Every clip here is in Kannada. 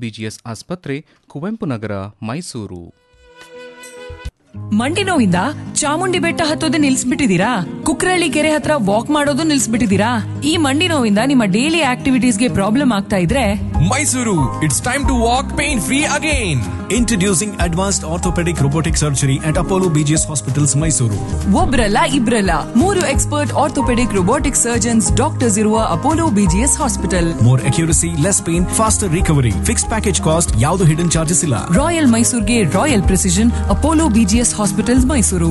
ಬಿಜಿಎಸ್ ಆಸ್ಪತ್ರೆ ಕುವೆಂಪು ನಗರ ಮೈಸೂರು ಮಂಡಿ ನೋವಿಂದ ಚಾಮುಂಡಿ ಬೆಟ್ಟ ಹತ್ತೋದು ನಿಲ್ಸ್ಬಿಟ್ಟಿದೀರಾ ಕುಕ್ರಳ್ಳಿ ಕೆರೆ ಹತ್ರ ವಾಕ್ ಮಾಡೋದು ನಿಲ್ಸ್ಬಿಟ್ಟಿದೀರಾ ಈ ಮಂಡಿ ನೋವಿಂದ ನಿಮ್ಮ ಡೈಲಿ ಆಕ್ಟಿವಿಟೀಸ್ಗೆ ಪ್ರಾಬ್ಲಮ್ ಆಗ್ತಾ ಇದ್ರೆ Mysuru, it's time to walk pain free again. Introducing advanced orthopedic robotic surgery at Apollo BGS Hospitals, Mysuru. ಒಬ್ರಲ್ಲ ಇಬ್ರಲ್ಲ ಮೂರು expert orthopaedic robotic surgeons doctors ಇರುವ Apollo BGS hospital More accuracy, less pain, faster recovery. Fixed package cost, ಯಾವುದು hidden charges ಇಲ್ಲ. ರಾಯಲ್ ಮೈಸೂರ್ಗೆ royal precision Apollo BGS hospitals Mysuru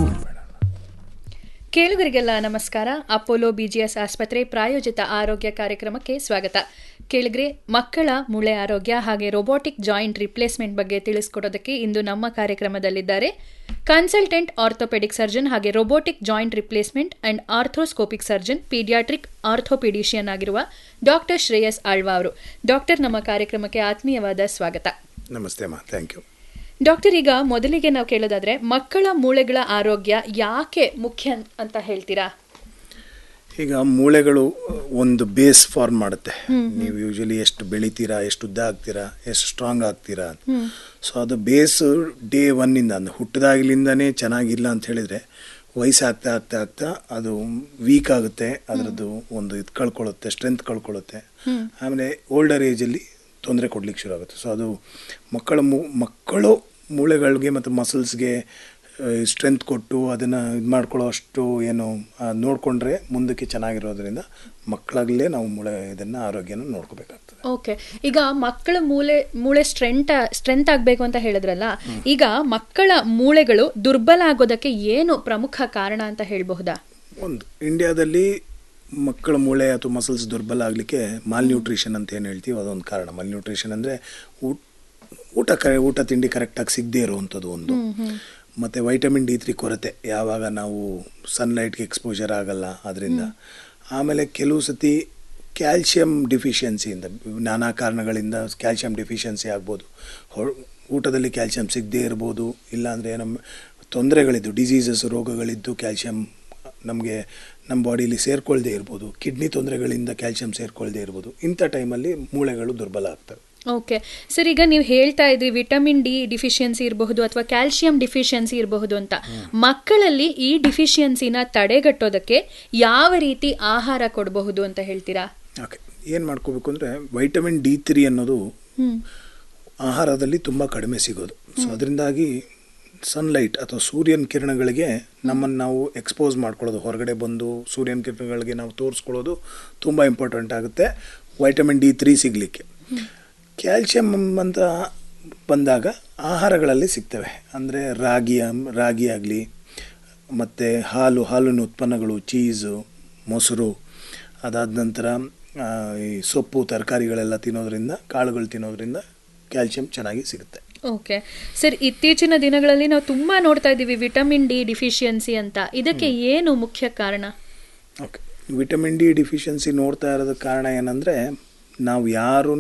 ಕೇಳುಗರಿಗೆಲ್ಲ ನಮಸ್ಕಾರ ಅಪೋಲೋ ಬಿಜಿಎಸ್ ಆಸ್ಪತ್ರೆ ಪ್ರಾಯೋಜಿತ ಆರೋಗ್ಯ ಕಾರ್ಯಕ್ರಮಕ್ಕೆ ಸ್ವಾಗತ ಕೇಳಿಗ್ರೆ ಮಕ್ಕಳ ಮೂಳೆ ಆರೋಗ್ಯ ಹಾಗೆ ರೋಬೋಟಿಕ್ ಜಾಯಿಂಟ್ ರಿಪ್ಲೇಸ್ಮೆಂಟ್ ಬಗ್ಗೆ ತಿಳಿಸ್ಕೊಡೋದಕ್ಕೆ ಇಂದು ನಮ್ಮ ಕಾರ್ಯಕ್ರಮದಲ್ಲಿದ್ದಾರೆ ಕನ್ಸಲ್ಟೆಂಟ್ ಆರ್ಥೋಪೆಡಿಕ್ ಸರ್ಜನ್ ಹಾಗೆ robotic joint replacement and arthroscopic surgeon paediatric orthopaedician ಆಗಿರುವ ಡಾಕ್ಟರ್ ಶ್ರೇಯಸ್ ಆಳ್ವಾ ಅವರು ಡಾಕ್ಟರ್ ನಮ್ಮ ಕಾರ್ಯಕ್ರಮಕ್ಕೆ ಆತ್ಮೀಯವಾದ ಸ್ವಾಗತ ನಮಸ್ತೆ ಅಮ್ಮ ಥ್ಯಾಂಕ್ ಯು ಡಾಕ್ಟರ್ ಈಗ ಮೊದಲಿಗೆ ನಾವು ಕೇಳೋದಾದ್ರೆ ಮಕ್ಕಳ ಮೂಳೆಗಳ ಆರೋಗ್ಯ ಯಾಕೆ ಮುಖ್ಯ ಅಂತ ಹೇಳ್ತೀರಾ ಈಗ ಮೂಳೆಗಳು ಒಂದು ಬೇಸ್ ಫಾರ್ಮ್ ಮಾಡುತ್ತೆ ನೀವು ಯೂಶಲಿ ಎಷ್ಟು ಬೆಳಿತೀರಾ ಎಷ್ಟು ಉದ್ದ ಆಗ್ತೀರಾ ಎಷ್ಟು ಸ್ಟ್ರಾಂಗ್ ಆಗ್ತೀರಾ ಸೊ ಅದು ಬೇಸ್ ಡೇ ಒನ್ನಿಂದ ಅಂದ್ರೆ ಹುಟ್ಟಿದಾಗಲಿಂದನೇ ಚೆನ್ನಾಗಿಲ್ಲ ಅಂತ ಹೇಳಿದ್ರೆ ವಯಸ್ಸಾಗ್ತಾ ಆಗ್ತಾ ಆಗ್ತಾ ಅದು ವೀಕ್ ಆಗುತ್ತೆ ಅದರದ್ದು ಒಂದು ಇದು ಕಳ್ಕೊಳ್ಳುತ್ತೆ ಸ್ಟ್ರೆಂತ್ ಕಳ್ಕೊಳ್ಳುತ್ತೆ ಆಮೇಲೆ ಓಲ್ಡರ್ ಏಜಲ್ಲಿ ತೊಂದರೆ ಕೊಡ್ಲಿಕ್ಕೆ ಶುರು ಆಗುತ್ತೆ ಸೊ ಅದು ಮಕ್ಕಳ ಮೂ ಮಕ್ಕಳು ಮೂಳೆಗಳಿಗೆ ಮತ್ತು ಮಸಲ್ಸ್ಗೆ ಸ್ಟ್ರೆಂತ್ ಕೊಟ್ಟು ಅದನ್ನು ಇದು ಮಾಡ್ಕೊಳ್ಳೋ ಅಷ್ಟು ಏನು ಆ, ನೋಡಿಕೊಂಡ್ರೆ ಮುಂದಕ್ಕೆ ಚೆನ್ನಾಗಿರೋದ್ರಿಂದ ಮಕ್ಕಳಾಗಲೇ ನಾವು ಮೂಳೆ ಇದನ್ನು ಆರೋಗ್ಯನ ನೋಡ್ಕೋಬೇಕಾಗ್ತದೆ ಓಕೆ ಈಗ ಮಕ್ಕಳ ಮೂಳೆ ಮೂಳೆ ಸ್ಟ್ರೆಂತ್ ಸ್ಟ್ರೆಂತ್ ಆಗಬೇಕು ಅಂತ ಹೇಳಿದ್ರಲ್ಲ ಈಗ ಮಕ್ಕಳ ಮೂಳೆಗಳು ದುರ್ಬಲ ಆಗೋದಕ್ಕೆ ಏನು ಪ್ರಮುಖ ಕಾರಣ ಅಂತ ಹೇಳಬಹುದಾ ಒಂದು ಇಂಡಿಯಾದಲ್ಲಿ ಮಕ್ಕಳ ಮೂಳೆ ಅಥವಾ ಮಸಲ್ಸ್ ದುರ್ಬಲ ಆಗಲಿಕ್ಕೆ ಮಾಲ್ ನ್ಯೂಟ್ರಿಷನ್ ಅಂತ ಏನು ಹೇಳ್ತೀವಿ ಅದೊಂದು ಕಾರಣ ಮಾಲ್ ನ್ಯೂಟ್ರಿಷನ್ ಅಂದರೆ ಊಟ ಊಟ ಕರೆ ಊಟ ತಿಂಡಿ ಕರೆಕ್ಟಾಗಿ ಸಿಗದೇ ಇರುವಂಥದ್ದು ಒಂದು ಮತ್ತು ವೈಟಮಿನ್ ಡಿ ತ್ರೀ ಕೊರತೆ ಯಾವಾಗ ನಾವು ಸನ್ಲೈಟ್ಗೆ ಎಕ್ಸ್ಪೋಜರ್ ಆಗಲ್ಲ ಅದರಿಂದ ಆಮೇಲೆ ಕೆಲವು ಸತಿ ಕ್ಯಾಲ್ಶಿಯಂ ಡಿಫಿಷಿಯನ್ಸಿಯಿಂದ ನಾನಾ ಕಾರಣಗಳಿಂದ ಕ್ಯಾಲ್ಶಿಯಂ ಡಿಫಿಷಿಯನ್ಸಿ ಆಗ್ಬೋದು ಹೊ- ಊಟದಲ್ಲಿ ಕ್ಯಾಲ್ಶಿಯಂ ಸಿಗದೇ ಇರ್ಬೋದು ಇಲ್ಲಾಂದರೆ ನಮ್ಮ ತೊಂದರೆಗಳಿದ್ದು ಡಿಸೀಸಸ್ ರೋಗಗಳಿದ್ದು ಕ್ಯಾಲ್ಶಿಯಂ ನಮಗೆ ನಮ್ಮ ಬಾಡಿಲಿ ಸೇರ್ಕೊಳ್ದೇ ಇರ್ಬೋದು ಕಿಡ್ನಿ ತೊಂದರೆಗಳಿಂದ ಕ್ಯಾಲ್ಶಿಯಂ ಸೇರ್ಕೊಳ್ದೇ ಇರ್ಬೋದು ಇಂಥ ಟೈಮಲ್ಲಿ ಮೂಳೆಗಳು ದುರ್ಬಲ ಆಗ್ತವೆ ಓಕೆ ಸರ್ ಈಗ ನೀವು ಹೇಳ್ತಾ ಇದ್ರಿ ವಿಟಮಿನ್ ಡಿ ಡಿಫಿಷಿಯನ್ಸಿ ಇರಬಹುದು ಅಥವಾ ಕ್ಯಾಲ್ಸಿಯಂ ಡಿಫಿಷಿಯನ್ಸಿ ಇರಬಹುದು ಅಂತ ಮಕ್ಕಳಲ್ಲಿ ಈ ಡಿಫಿಷಿಯನ್ಸಿನ ತಡೆಗಟ್ಟೋದಕ್ಕೆ ಯಾವ ರೀತಿ ಆಹಾರ ಕೊಡಬಹುದು ಅಂತ ಹೇಳ್ತೀರಾ ಓಕೆ ಏನು ಮಾಡ್ಕೋಬೇಕು ಅಂದರೆ ವೈಟಮಿನ್ ಡಿ ತ್ರೀ ಅನ್ನೋದು ಆಹಾರದಲ್ಲಿ ತುಂಬ ಕಡಿಮೆ ಸಿಗೋದು ಸೊ ಅದರಿಂದಾಗಿ ಸನ್ಲೈಟ್ ಅಥವಾ ಸೂರ್ಯನ ಕಿರಣಗಳಿಗೆ ನಮ್ಮನ್ನು ನಾವು ಎಕ್ಸ್ಪೋಸ್ ಮಾಡ್ಕೊಳ್ಳೋದು ಹೊರಗಡೆ ಬಂದು ಸೂರ್ಯನ ಕಿರಣಗಳಿಗೆ ನಾವು ತೋರಿಸ್ಕೊಳ್ಳೋದು ತುಂಬ ಇಂಪಾರ್ಟೆಂಟ್ ಆಗುತ್ತೆ ವೈಟಮಿನ್ ಡಿ ತ್ರೀ ಸಿಗಲಿಕ್ಕೆ ಕ್ಯಾಲ್ಶಿಯಂ ಅಂತ ಬಂದಾಗ ಆಹಾರಗಳಲ್ಲಿ ಸಿಗ್ತವೆ ಅಂದರೆ ರಾಗಿ ರಾಗಿ ಆಗಲಿ ಮತ್ತು ಹಾಲು ಹಾಲಿನ ಉತ್ಪನ್ನಗಳು ಚೀಸು ಮೊಸರು ಅದಾದ ನಂತರ ಆ, ಈ ಸೊಪ್ಪು ತರಕಾರಿಗಳೆಲ್ಲ ತಿನ್ನೋದ್ರಿಂದ ಕಾಳುಗಳು ತಿನ್ನೋದ್ರಿಂದ ಕ್ಯಾಲ್ಶಿಯಂ ಚೆನ್ನಾಗಿ ಸಿಗುತ್ತೆ ಓಕೆ ಸರ್ ಇತ್ತೀಚಿನ ದಿನಗಳಲ್ಲಿ ನಾವು ತುಂಬಾ ನೋಡ್ತಾ ಇದ್ದೀವಿ ವಿಟಮಿನ್ ಡಿ ಡಿಫಿಷಿಯನ್ಸಿ ಅಂತ ಇದಕ್ಕೆ ಏನು ಮುಖ್ಯ ಕಾರಣ ಓಕೆ ವಿಟಮಿನ್ ಡಿ ಡಿಫಿಷಿಯನ್ಸಿ ನೋಡ್ತಾ ಇರೋದಕ್ಕೆ ಕಾರಣ ಏನಂದರೆ ನಾವು ಯಾರೂ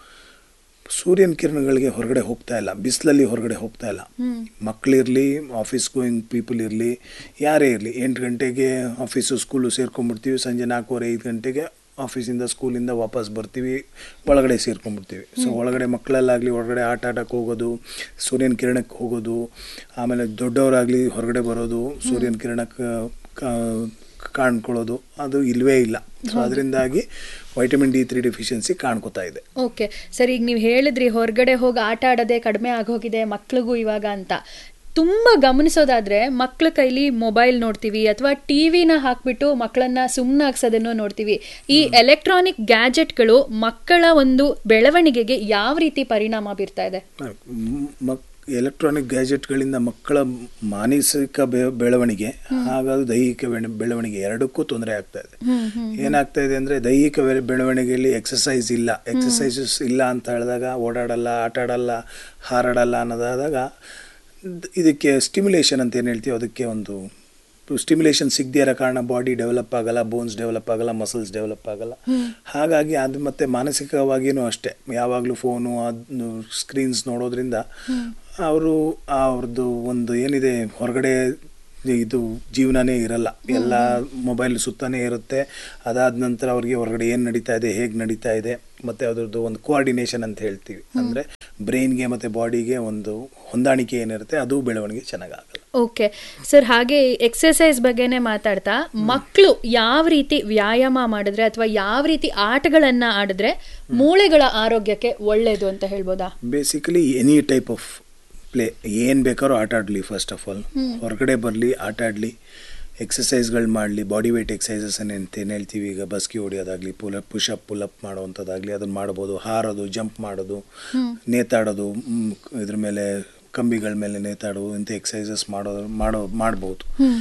ಸೂರ್ಯನ ಕಿರಣಗಳಿಗೆ ಹೊರಗಡೆ ಹೋಗ್ತಾ ಇಲ್ಲ ಬಿಸಿಲಲ್ಲಿ ಹೊರಗಡೆ ಹೋಗ್ತಾ ಇಲ್ಲ ಮಕ್ಕಳಿರಲಿ ಆಫೀಸ್ ಗೋಯಿಂಗ್ ಪೀಪಲ್ ಇರಲಿ ಯಾರೇ ಇರಲಿ ಎಂಟು ಗಂಟೆಗೆ ಆಫೀಸು ಸ್ಕೂಲು ಸೇರ್ಕೊಂಡ್ಬಿಡ್ತೀವಿ ಸಂಜೆ ನಾಲ್ಕೂವರೆ ಐದು ಗಂಟೆಗೆ ಆಫೀಸಿಂದ ಸ್ಕೂಲಿಂದ ವಾಪಸ್ ಬರ್ತೀವಿ ಒಳಗಡೆ ಸೇರ್ಕೊಂಡ್ಬಿಡ್ತೀವಿ ಸೊ ಒಳಗಡೆ ಮಕ್ಕಳಲ್ಲಾಗಲಿ ಹೊರಗಡೆ ಆಟ ಆಡಕ್ಕೆ ಹೋಗೋದು ಸೂರ್ಯನ ಕಿರಣಕ್ಕೆ ಹೋಗೋದು ಆಮೇಲೆ ದೊಡ್ಡವರಾಗಲಿ ಹೊರಗಡೆ ಬರೋದು ಸೂರ್ಯನ ಕಿರಣಕ್ಕೆ ಕಾ- ಕಾಣ್ಕೊಳ್ಳೋದು ಅದು ಇಲ್ಲವೇ ಇಲ್ಲ ಸೊ ಅದರಿಂದಾಗಿ ವೈಟಮಿನ್ ಡಿ ತ್ರೀ ಡಿಫಿಷಿಯನ್ಸಿ ಕಾಣ್ಕೋತಾ ಇದೆ ಓಕೆ ಸರ್ ಈಗ ನೀವು ಹೇಳಿದ್ರಿ ಹೊರಗಡೆ ಹೋಗಿ ಆಟ ಆಡೋದೇ ಕಡಿಮೆ ಆಗೋಗಿದೆ ಮಕ್ಳಿಗೂ ಇವಾಗ ಅಂತ ತುಂಬ ಗಮನಿಸೋದಾದ್ರೆ ಮಕ್ಳ ಕೈಲಿ ಮೊಬೈಲ್ ನೋಡ್ತೀವಿ ಅಥವಾ ಟಿವಿನ ಹಾಕ್ಬಿಟ್ಟು ಮಕ್ಕಳನ್ನ ಸುಮ್ಮನಾಗ್ಸೋದನ್ನು ನೋಡ್ತೀವಿ ಈ ಎಲೆಕ್ಟ್ರಾನಿಕ್ ಗ್ಯಾಜೆಟ್ಗಳು ಮಕ್ಕಳ ಒಂದು ಬೆಳವಣಿಗೆಗೆ ಯಾವ ರೀತಿ ಪರಿಣಾಮ ಬೀರ್ತಾ ಇದೆ ಮ್- ಮಕ್ ಎಲೆಕ್ಟ್ರಾನಿಕ್ ಗ್ಯಾಜೆಟ್ಗಳಿಂದ ಮಕ್ಕಳ ಮಾನಸಿಕ ಬೆ- ಬೆಳವಣಿಗೆ ಹಾಗಾಗಿ ದೈಹಿಕ ಬೆಳ- ಬೆಳವಣಿಗೆ ಎರಡಕ್ಕೂ ತೊಂದರೆ ಆಗ್ತಾ ಇದೆ ಏನಾಗ್ತಾ ಇದೆ ಅಂದರೆ ದೈಹಿಕ ಬೆಳ- ಬೆಳವಣಿಗೆಯಲ್ಲಿ ಎಕ್ಸಸೈಸ್ ಇಲ್ಲ ಎಕ್ಸಸೈಸಸ್ ಇಲ್ಲ ಅಂತ ಹೇಳಿದಾಗ ಓಡಾಡಲ್ಲ ಆಟ ಆಡಲ್ಲ ಹಾರಾಡಲ್ಲ ಅನ್ನೋದಾದಾಗ ದ್- ಇದಕ್ಕೆ ಸ್ಟಿಮ್ಯುಲೇಷನ್ ಅಂತ ಏನು ಹೇಳ್ತೀವಿ ಅದಕ್ಕೆ ಒಂದು ಸ್ಟಿಮ್ಯುಲೇಷನ್ ಸಿಗದೇ ಇರೋ ಕಾರಣ ಬಾಡಿ ಡೆವಲಪ್ ಆಗಲ್ಲ ಬೋನ್ಸ್ ಡೆವಲಪ್ ಆಗಲ್ಲ ಮಸಲ್ಸ್ ಡೆವಲಪ್ ಆಗಲ್ಲ ಹಾಗಾಗಿ ಅದು ಮತ್ತೆ ಮಾನಸಿಕವಾಗಿಯೂ ಅಷ್ಟೇ ಯಾವಾಗಲೂ ಫೋನು ಅದು ಸ್ಕ್ರೀನ್ಸ್ ನೋಡೋದ್ರಿಂದ ಅವರು ಅವ್ರದ್ದು ಒಂದು ಏನಿದೆ ಹೊರಗಡೆ ಇದು ಜೀವನನೇ ಇರಲ್ಲ ಎಲ್ಲ ಮೊಬೈಲ್ ಸುತ್ತಾನೇ ಇರುತ್ತೆ ಅದಾದ ನಂತರ ಅವ್ರಿಗೆ ಹೊರಗಡೆ ಏನು ನಡೀತಾ ಇದೆ ಹೇಗೆ ನಡೀತಾ ಇದೆ ಮತ್ತು ಅದ್ರದ್ದು ಒಂದು ಕೋಆರ್ಡಿನೇಷನ್ ಅಂತ ಹೇಳ್ತೀವಿ ಅಂದರೆ ಬ್ರೈನ್ಗೆ ಮತ್ತು ಬಾಡಿಗೆ ಒಂದು ಹೊಂದಾಣಿಕೆ ಏನಿರುತ್ತೆ ಅದು ಬೆಳವಣಿಗೆ ಚೆನ್ನಾಗಾಗಲ್ಲ ಓಕೆ ಸರ್ ಹಾಗೆ ಎಕ್ಸರ್ಸೈಸ್ ಬಗ್ಗೆನೇ ಮಾತಾಡ್ತಾ ಮಕ್ಕಳು ಯಾವ ರೀತಿ ವ್ಯಾಯಾಮ ಮಾಡಿದ್ರೆ ಅಥವಾ ಯಾವ ರೀತಿ ಆಟಗಳನ್ನ ಆಡಿದ್ರೆ ಮೂಳೆಗಳ ಆರೋಗ್ಯಕ್ಕೆ ಒಳ್ಳೇದು ಅಂತ ಹೇಳ್ಬೋದಾ basically any type of play ಏನು ಬೇಕಾದ್ರೂ ಆಟ ಆಡಲಿ ಫಸ್ಟ್ ಆಫ್ ಆಲ್ ಹೊರಗಡೆ ಬರಲಿ ಆಟ ಆಡಲಿ ಎಕ್ಸಸೈಸ್ಗಳು ಮಾಡಲಿ ಬಾಡಿ ವೇಟ್ ಎಕ್ಸಸೈಸಸ್ ಅಂತ ಏನು ಹೇಳ್ತೀವಿ ಈಗ ಬಸ್ಕಿ ಹೊಡಿಯೋದಾಗಲಿ ಪುಲಪ್ ಪುಷಪ್ ಪುಲಪ್ ಮಾಡೋವಂಥದ್ದಾಗಲಿ ಅದನ್ನು ಮಾಡ್ಬೋದು ಹಾರೋದು ಜಂಪ್ ಮಾಡೋದು ನೇತಾಡೋದು ಮ್, ಇದ್ರ ಮೇಲೆ ಕಂಬಿಗಳ ಮೇಲೆ ನೇತಾಡೋದು ಇಂಥ ಎಕ್ಸಸೈಸಸ್ ಮಾಡೋದು ಮಾಡೋ ಮಾಡ್ಬೋದು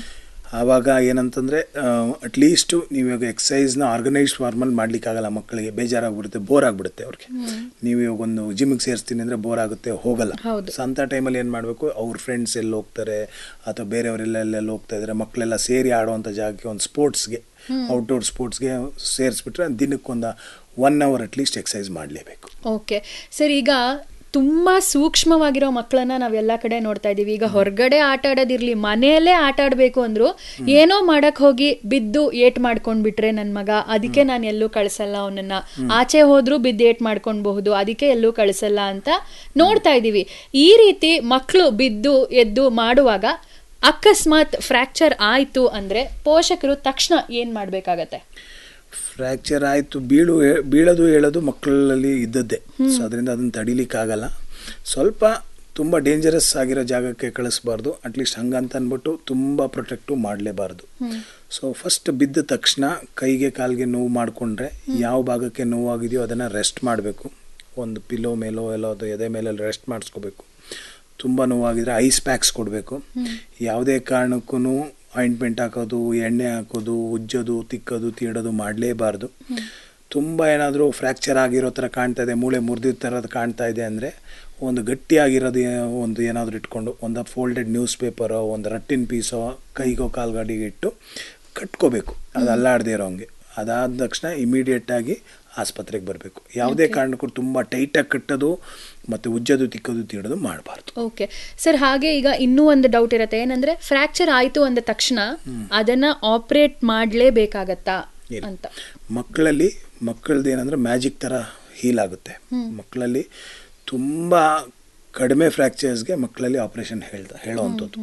ಆವಾಗ ಏನಂತಂದರೆ ಅಟ್ಲೀಸ್ಟು ನೀವು ಇವಾಗ ಎಕ್ಸಸೈಸ್ನ ಆರ್ಗನೈಸ್ಡ್ ಫಾರ್ಮಲ್ಲಿ ಮಾಡ್ಲಿಕ್ಕಾಗಲ್ಲ ಮಕ್ಕಳಿಗೆ ಬೇಜಾರಾಗ್ಬಿಡುತ್ತೆ ಬೋರ್ ಆಗಿಬಿಡುತ್ತೆ ಅವ್ರಿಗೆ ನೀವು ಇವಾಗ ಒಂದು ಜಿಮ್ಗೆ ಸೇರಿಸ್ತೀನಿ ಅಂದರೆ ಬೋರ್ ಆಗುತ್ತೆ ಹೋಗಲ್ಲ ಹೌದು. ಸೊ ಅಂಥ ಟೈಮಲ್ಲಿ ಏನು ಮಾಡಬೇಕು ಅವ್ರ ಫ್ರೆಂಡ್ಸ್ ಎಲ್ಲಿ ಹೋಗ್ತಾರೆ ಅಥವಾ ಬೇರೆಯವರೆಲ್ಲ ಎಲ್ಲೆಲ್ಲ ಹೋಗ್ತಾ ಇದ್ದಾರೆ ಮಕ್ಕಳೆಲ್ಲ ಸೇರಿ ಆಡುವಂಥ ಜಾಗಕ್ಕೆ ಒಂದು ಸ್ಪೋರ್ಟ್ಸ್ಗೆ ಔಟ್ಡೋರ್ ಸ್ಪೋರ್ಟ್ಸ್ಗೆ ಸೇರಿಸ್ಬಿಟ್ರೆ ದಿನಕ್ಕೊಂದು ಒನ್ ಅವರ್ ಅಟ್ಲೀಸ್ಟ್ ಎಕ್ಸಸೈಸ್ ಮಾಡಲೇಬೇಕು ಓಕೆ ಸರ್ ಈಗ ತುಂಬಾ ಸೂಕ್ಷ್ಮವಾಗಿರೋ ಮಕ್ಕಳನ್ನ ನಾವೆಲ್ಲ ಕಡೆ ನೋಡ್ತಾ ಇದೀವಿ ಈಗ ಹೊರಗಡೆ ಆಟ ಆಡೋದಿರ್ಲಿ ಮನೆಯಲ್ಲೇ ಆಟ ಆಡ್ಬೇಕು ಅಂದ್ರು ಏನೋ ಮಾಡಕ್ ಹೋಗಿ ಬಿದ್ದು ಏಟ್ ಮಾಡ್ಕೊಂಡ್ ಬಿಟ್ರೆ ನನ್ ಮಗ ಅದಕ್ಕೆ ನಾನು ಎಲ್ಲೂ ಕಳ್ಸಲ್ಲ ಅವನನ್ನ ಆಚೆ ಹೋದ್ರು ಬಿದ್ದು ಏಟ್ ಮಾಡ್ಕೊಂಡ್ಬಹುದು ಅದಕ್ಕೆ ಎಲ್ಲೂ ಕಳ್ಸಲ್ಲ ಅಂತ ನೋಡ್ತಾ ಇದೀವಿ ಈ ರೀತಿ ಮಕ್ಕಳು ಬಿದ್ದು ಎದ್ದು ಮಾಡುವಾಗ ಅಕಸ್ಮಾತ್ ಫ್ರಾಕ್ಚರ್ ಆಯ್ತು ಅಂದ್ರೆ ಪೋಷಕರು ತಕ್ಷಣ ಏನ್ ಮಾಡ್ಬೇಕಾಗತ್ತೆ ಫ್ರ್ಯಾಕ್ಚರ್ ಆಯಿತು ಬೀಳು ಹೇ- ಬೀಳೋದು ಹೇಳೋದು ಮಕ್ಕಳಲ್ಲಿ ಇದ್ದದ್ದೇ ಸೊ ಅದರಿಂದ ಅದನ್ನು ತಡಿಲಿಕ್ಕಾಗಲ್ಲ ಸ್ವಲ್ಪ ತುಂಬ ಡೇಂಜರಸ್ ಆಗಿರೋ ಜಾಗಕ್ಕೆ ಕಳಿಸ್ಬಾರ್ದು ಅಟ್ಲೀಸ್ಟ್ ಹಂಗಂತ ಅಂದ್ಬಿಟ್ಟು ತುಂಬ ಪ್ರೊಟೆಕ್ಟು ಮಾಡಲೇಬಾರ್ದು ಸೊ ಫಸ್ಟ್ ಬಿದ್ದ ತಕ್ಷಣ ಕೈಗೆ ಕಾಲಿಗೆ ನೋವು ಮಾಡಿಕೊಂಡ್ರೆ ಯಾವ ಭಾಗಕ್ಕೆ ನೋವಾಗಿದೆಯೋ ಅದನ್ನು ರೆಸ್ಟ್ ಮಾಡಬೇಕು ಒಂದು ಪಿಲೋ ಮೇಲೋ ಎಲ್ಲೋ ಅದು ಎದೆ ಮೇಲೆ ರೆಸ್ಟ್ ಮಾಡಿಸ್ಕೋಬೇಕು ತುಂಬ ನೋವಾಗಿದ್ರೆ ಐಸ್ ಪ್ಯಾಕ್ಸ್ ಕೊಡಬೇಕು ಯಾವುದೇ ಕಾರಣಕ್ಕೂ ಆಯಿಂಟ್ಮೆಂಟ್ ಹಾಕೋದು ಎಣ್ಣೆ ಹಾಕೋದು ಉಜ್ಜೋದು ತಿಕ್ಕೋದು ತೀಡೋದು ಮಾಡಲೇಬಾರ್ದು ತುಂಬ ಏನಾದರೂ ಫ್ರ್ಯಾಕ್ಚರ್ ಆಗಿರೋ ಥರ ಕಾಣ್ತಾ ಇದೆ ಮೂಳೆ ಮುರಿದಿರೋ ಥರದ್ದು ಕಾಣ್ತಾ ಇದೆ ಅಂದರೆ ಒಂದು ಗಟ್ಟಿಯಾಗಿರೋದು ಏ- ಒಂದು ಏನಾದರೂ ಇಟ್ಕೊಂಡು ಒಂದು ಫೋಲ್ಡೆಡ್ ನ್ಯೂಸ್ ಪೇಪರೋ ಒಂದು ರಟ್ಟಿನ ಪೀಸೋ ಕೈಗೋ ಕಾಲ್ಗಾಡಿಗೆ ಇಟ್ಟು ಕಟ್ಕೋಬೇಕು ಅದು ಅಲ್ಲಾಡದೇ ಇರೋ ಹಂಗೆ ಅದಾದ ತಕ್ಷಣ ಇಮಿಡಿಯೇಟಾಗಿ ಆಸ್ಪತ್ರೆಗೆ ಬರಬೇಕು ಯಾವುದೇ ಕಾರಣಕ್ಕೂ ತುಂಬ ಟೈಟಾಗಿ ಕಟ್ಟೋದು ಮತ್ತು ಉಜ್ಜೋದು ತಿಕ್ಕೋದು ತೀಡೋದು ಮಾಡಬಾರ್ದು ಓಕೆ ಸರ್ ಹಾಗೆ ಈಗ ಇನ್ನೂ ಒಂದು ಡೌಟ್ ಇರುತ್ತೆ ಏನಂದ್ರೆ ಫ್ರಾಕ್ಚರ್ ಆಯ್ತು ಅಂದ ತಕ್ಷಣ ಅದನ್ನ ಆಪರೇಟ್ ಮಾಡ್ಲೇಬೇಕಾಗತ್ತಾ ಇಲ್ಲ. ಅಂತ ಮಕ್ಕಳಲ್ಲಿ ಮಕ್ಕಳದ್ದು ಏನಂದ್ರೆ ಮ್ಯಾಜಿಕ್ ಥರ ಹೀಲ್ ಆಗುತ್ತೆ ಮಕ್ಕಳಲ್ಲಿ ತುಂಬ ಕಡಿಮೆ ಫ್ರ್ಯಾಕ್ಚರ್ಸ್ಗೆ ಮಕ್ಕಳಲ್ಲಿ ಆಪ್ರೇಷನ್ ಹೇಳ್ತಾ ಹೇಳೋವಂಥದ್ದು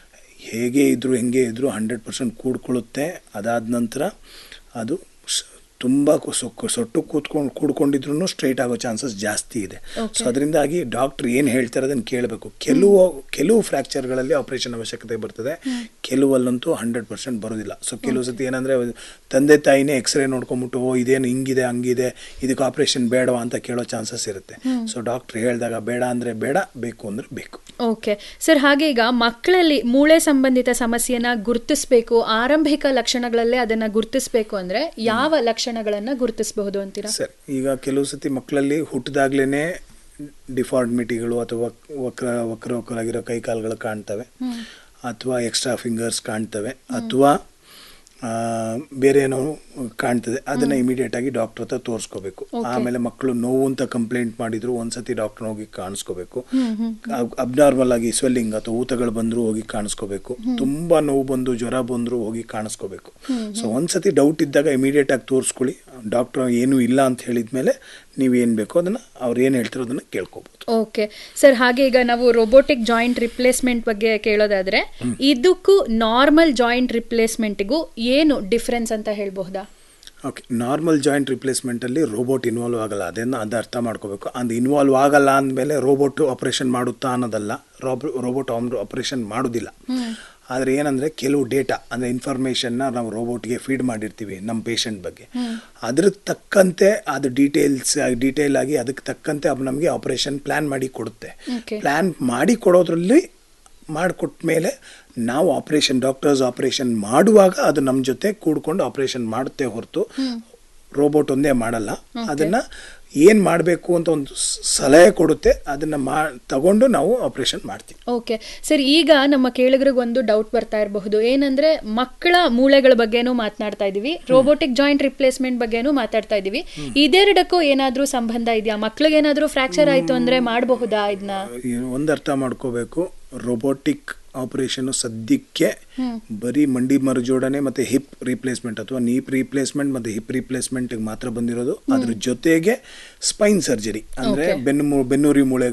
ಹೇಗೆ ಇದ್ರು ಹೆಂಗೆ ಇದ್ರು ಹಂಡ್ರೆಡ್ ಪರ್ಸೆಂಟ್ ಕೂಡ್ಕೊಳ್ಳುತ್ತೆ ಅದಾದ ನಂತರ ಅದು ಸ್- ತುಂಬ ಕು- ಸೊಕ್ಕು ಸೊಟ್ಟು ಕೂತ್ಕೊಂಡು ಕೂಡ್ಕೊಂಡಿದ್ರು ಸ್ಟ್ರೈಟ್ ಆಗೋ ಚಾನ್ಸಸ್ ಜಾಸ್ತಿ ಇದೆ ಸೊ ಅದರಿಂದಾಗಿ ಡಾಕ್ಟ್ರ್ ಏನು ಹೇಳ್ತಾರೆ ಅದನ್ನು ಕೇಳಬೇಕು ಕೆಲವು ಕೆಲವು ಫ್ರ್ಯಾಕ್ಚರ್ಗಳಲ್ಲಿ ಆಪರೇಷನ್ ಅವಶ್ಯಕತೆ ಬರ್ತದೆ ಕೆಲವಲ್ಲಂತೂ ಹಂಡ್ರೆಡ್ ಪರ್ಸೆಂಟ್ ಬರೋದಿಲ್ಲ ಸೊ ಕೆಲವು ಸತಿ ಏನಂದರೆ ತಂದೆ ತಾಯಿನೇ ಎಕ್ಸ್ರೇ ನೋಡ್ಕೊಂಬಿಟ್ಟು ಓ ಇದೇನು ಹಿಂಗಿದೆ ಹಂಗಿದೆ ಇದಕ್ಕೆ ಆಪರೇಷನ್ ಬೇಡವಾ ಅಂತ ಕೇಳೋ ಚಾನ್ಸಸ್ ಇರುತ್ತೆ ಸೊ ಡಾಕ್ಟ್ರ್ ಹೇಳಿದಾಗ ಬೇಡ ಅಂದರೆ ಬೇಡ ಬೇಕು ಅಂದರೆ ಬೇಕು ಓಕೆ ಸರ್ ಹಾಗೆ ಈಗ ಮಕ್ಕಳಲ್ಲಿ ಮೂಳೆ ಸಂಬಂಧಿತ ಸಮಸ್ಯೆನ ಗುರುತಿಸಬೇಕು ಆರಂಭಿಕ ಲಕ್ಷಣಗಳಲ್ಲೇ ಅದನ್ನ ಗುರುತಿಸಬೇಕು ಅಂದ್ರೆ ಯಾವ ಲಕ್ಷಣಗಳನ್ನ ಗುರುತಿಸಬಹುದು ಅಂತೀರಾ ಸರ್ ಈಗ ಕೆಲವು ಸತಿ ಮಕ್ಕಳಲ್ಲಿ ಹುಟ್ಟಿದಾಗ್ಲೇ ಡಿಫಾರ್ಮಿಟಿಗಳು ಅಥವಾ ವಕ್ರ ವಕ್ರ ವಕ್ರಾಗಿರೋ ಕೈ ಕಾಲುಗಳು ಕಾಣ್ತವೆ ಅಥವಾ ಎಕ್ಸ್ಟ್ರಾ ಫಿಂಗರ್ಸ್ ಕಾಣ್ತವೆ ಅಥವಾ ಆ, ಬೇರೆ ಏನೋ ಕಾಣ್ತದೆ ಅದನ್ನ ಇಮಿಡಿಯೇಟ್ ಆಗಿ ಡಾಕ್ಟರ್ ಹತ್ರ ತೋರಿಸ್ಕೋಬೇಕು ಆಮೇಲೆ ಮಕ್ಕಳು ನೋವು ಅಂತ ಕಂಪ್ಲೇಂಟ್ ಮಾಡಿದ್ರು ಒಂದ್ಸತಿ ಡಾಕ್ಟರ್ ಹೋಗಿ ಕಾಣಿಸ್ಕೋಬೇಕು ಅಬ್ನಾರ್ಮಲ್ ಆಗಿ ಸ್ವೆಲ್ಲಿಂಗ್ ಅಥವಾ ಊತಗಳು ಬಂದ್ರು ಹೋಗಿ ಕಾಣಿಸ್ಕೋಬೇಕು ತುಂಬಾ ನೋವು ಬಂದು ಜ್ವರ ಬಂದ್ರು ಹೋಗಿ ಕಾಣಿಸ್ಕೋಬೇಕು ಸೊ ಒಂದ್ಸತಿ ಡೌಟ್ ಇದ್ದಾಗ ಇಮಿಡಿಯೇಟ್ ಆಗಿ ತೋರಿಸ್ಕೊಳ್ಳಿ ಡಾಕ್ಟರ್ ಏನೂ ಇಲ್ಲ ಅಂತ ಹೇಳಿದ್ಮೇಲೆ ನೀವು ಏನು ಬೇಕೋ ಅದನ್ನ ಅವ್ರು ಏನು ಹೇಳ್ತಾರೋ ಅದನ್ನ ಕೇಳ್ಕೊಬೋದು ಓಕೆ ಸರ್ ಹಾಗೆ ಈಗ ನಾವು ರೋಬೋಟಿಕ್ ಜಾಯಿಂಟ್ ರಿಪ್ಲೇಸ್ಮೆಂಟ್ ಬಗ್ಗೆ ಕೇಳೋದಾದ್ರೆ ಇದಕ್ಕೂ ನಾರ್ಮಲ್ ಜಾಯಿಂಟ್ ರಿಪ್ಲೇಸ್ಮೆಂಟ್ಗೂ ಏನು ಡಿಫ್ರೆನ್ಸ್ ಅಂತ ಹೇಳ್ಬಹುದಾ ಓಕೆ ನಾರ್ಮಲ್ ಜಾಯಿಂಟ್ ರಿಪ್ಲೇಸ್ಮೆಂಟಲ್ಲಿ ರೋಬೋಟ್ ಇನ್ವಾಲ್ವ್ ಆಗಲ್ಲ ಅದನ್ನು ಅದು ಅರ್ಥ ಮಾಡ್ಕೋಬೇಕು ಅದು ಇನ್ವಾಲ್ವ್ ಆಗಲ್ಲ ಅಂದಮೇಲೆ ರೋಬೋಟ್ ಆಪರೇಷನ್ ಮಾಡುತ್ತಾ ಅನ್ನೋದಲ್ಲ ರೋಬ್ ರೋಬೋಟ್ ಆಪರೇಷನ್ ಮಾಡೋದಿಲ್ಲ ಆದರೆ ಏನಂದರೆ ಕೆಲವು ಡೇಟಾ ಅಂದರೆ ಇನ್ಫಾರ್ಮೇಷನ್ನ ನಾವು ರೋಬೋಟ್ಗೆ ಫೀಡ್ ಮಾಡಿರ್ತೀವಿ ನಮ್ಮ ಪೇಷಂಟ್ ಬಗ್ಗೆ ಅದ್ರ ತಕ್ಕಂತೆ ಅದು ಡೀಟೇಲ್ಸ್ ಡೀಟೇಲ್ ಆಗಿ ಅದಕ್ಕೆ ತಕ್ಕಂತೆ ಅದು ನಮಗೆ ಆಪರೇಷನ್ ಪ್ಲ್ಯಾನ್ ಮಾಡಿ ಕೊಡುತ್ತೆ Okay. ಪ್ಲ್ಯಾನ್ ಮಾಡಿ ಕೊಡೋದ್ರಲ್ಲಿ ಮಾಡಿಕೊಟ್ಟ ಮೇಲೆ ನಾವು ಆಪರೇಷನ್ ಡಾಕ್ಟರ್ಸ್ ಆಪರೇಷನ್ ಮಾಡುವಾಗ ಅದು ನಮ್ಮ ಜೊತೆ ಕೂಡ್ಕೊಂಡು ಆಪರೇಷನ್ ಮಾಡುತ್ತೆ ಹೊರತು ರೋಬೋಟ್ ಒಂದೇ ಮಾಡಲ್ಲ ಅದನ್ನ ಏನು ಮಾಡಬೇಕು ಅಂತ ಒಂದು ಸ- ಸಲಹೆ ಕೊಡುತ್ತೆ ಅದನ್ನ ಮಾ ತಗೊಂಡು ನಾವು ಆಪರೇಷನ್ ಮಾಡ್ತೀವಿ ಓಕೆ ಸರ್ ಈಗ ನಮ್ಮ ಕೇಳಿಗ್ರಿಗೆ ಒಂದು ಡೌಟ್ ಬರ್ತಾ ಇರಬಹುದು ಏನಂದ್ರೆ ಮಕ್ಕಳ ಮೂಳೆಗಳ ಬಗ್ಗೆನೂ ಮಾತನಾಡ್ತಾ ಇದೀವಿ ರೋಬೋಟಿಕ್ ಜಾಯಿಂಟ್ ರಿಪ್ಲೇಸ್ಮೆಂಟ್ ಬಗ್ಗೆನೂ ಮಾತಾಡ್ತಾ ಇದೀವಿ ಇದೆರಡಕ್ಕೂ ಏನಾದ್ರೂ ಸಂಬಂಧ ಇದೆಯಾ ಮಕ್ಳಿಗೆ ಏನಾದ್ರೂ ಫ್ರಾಕ್ಚರ್ ಆಯ್ತು ಅಂದ್ರೆ ಮಾಡಬಹುದಾ ಇದನ್ನ ಒಂದು ಅರ್ಥ ಮಾಡ್ಕೋಬೇಕು ರೋಬೋಟಿಕ್ ಆಪರೇಷನ್ ಸದ್ಯಕ್ಕೆ ಬರೀ ಮಂಡಿ ಮರುಜೋಡಣೆ ಮತ್ತೆ ಹಿಪ್ ರಿಪ್ಲೇಸ್ಮೆಂಟ್ ಅಥವಾ ನೀಪ್ ರಿಪ್ಲೇಸ್ಮೆಂಟ್ ಮತ್ತೆ ಹಿಪ್ ರಿಪ್ಲೇಸ್ಮೆಂಟ್ ಮಾತ್ರ ಬಂದಿರೋದು ಅದ್ರ ಜೊತೆಗೆ ಸ್ಪೈನ್ ಸರ್ಜರಿ ಅಂದ್ರೆ ಬೆನ್ನು ಮೂ- ಬೆನ್ನುರಿ ಮೂಳೆ